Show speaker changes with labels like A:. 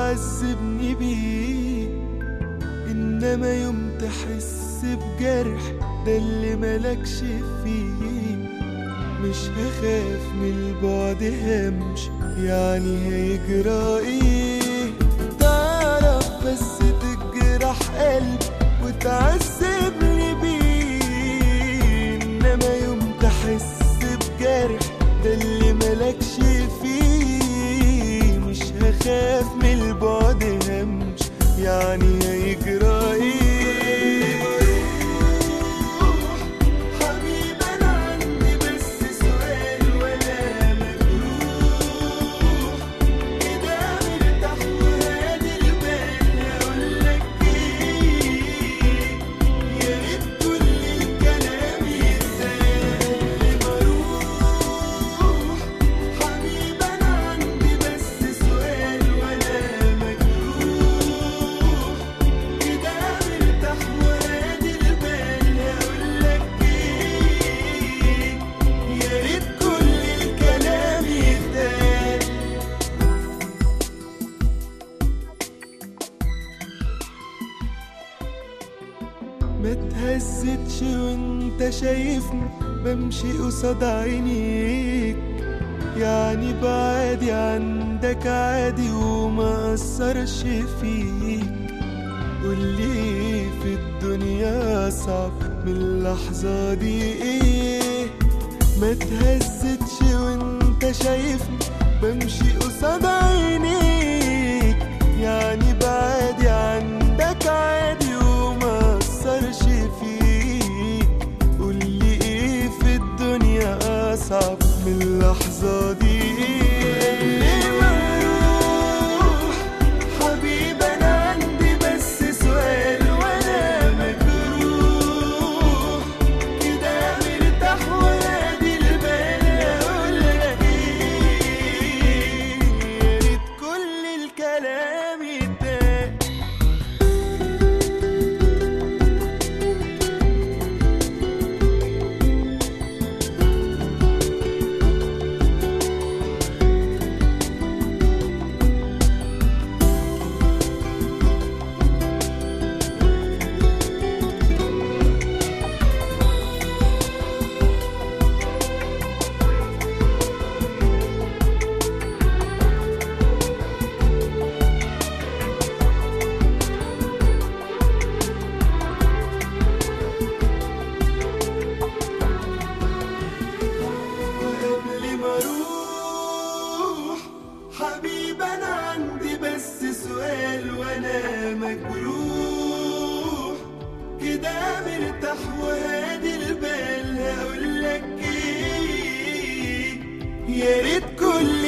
A: تعذبني بيه انما يوم تحس بجرح ده اللي ملكش فيه مش هخاف من البعد همش يعني هيجرى ايه تعرف بس تجرح قلب وتعذبني بيه انما يوم تحس بجرح ده اللي ملكش فيه مش هخاف من البعد همش يعني هيجرى ايه حبيب انا عندي بس سؤال ولا مجروح كده مرتاح وهادي البال هقولك ايه يا ريت كل الكلام يتقال مروح حبيب انا عندي بس سؤال ولا مجروح كده مرتاح وهادي البال هقولك ايه يا ريت كل الكلام يتقال ما تهزتش وانت شايفني بمشي قصاد عينيك يعني بعادي عندك عادي وما أثرش فيك قولي ايه في الدنيا أصعب من اللحظة دي ايه ما تهزتش وانت شايفني بمشي قصاد عينيك يعني بعادي عندك عادي وما أثرش فيك قولي ايه في الدنيا أصعب من اللحظة دي ليه مروح حبيب أنا عندي بس سؤال وأنا مجروح كده مرتاح وهادي البال أقولك إيه يا ريت كل الكلام يتقال وقبل ما اروح حبيب انا عندي بس سؤال وانا مجروح كده مرتاح وهادي البال هقولك ايه يا ريت كل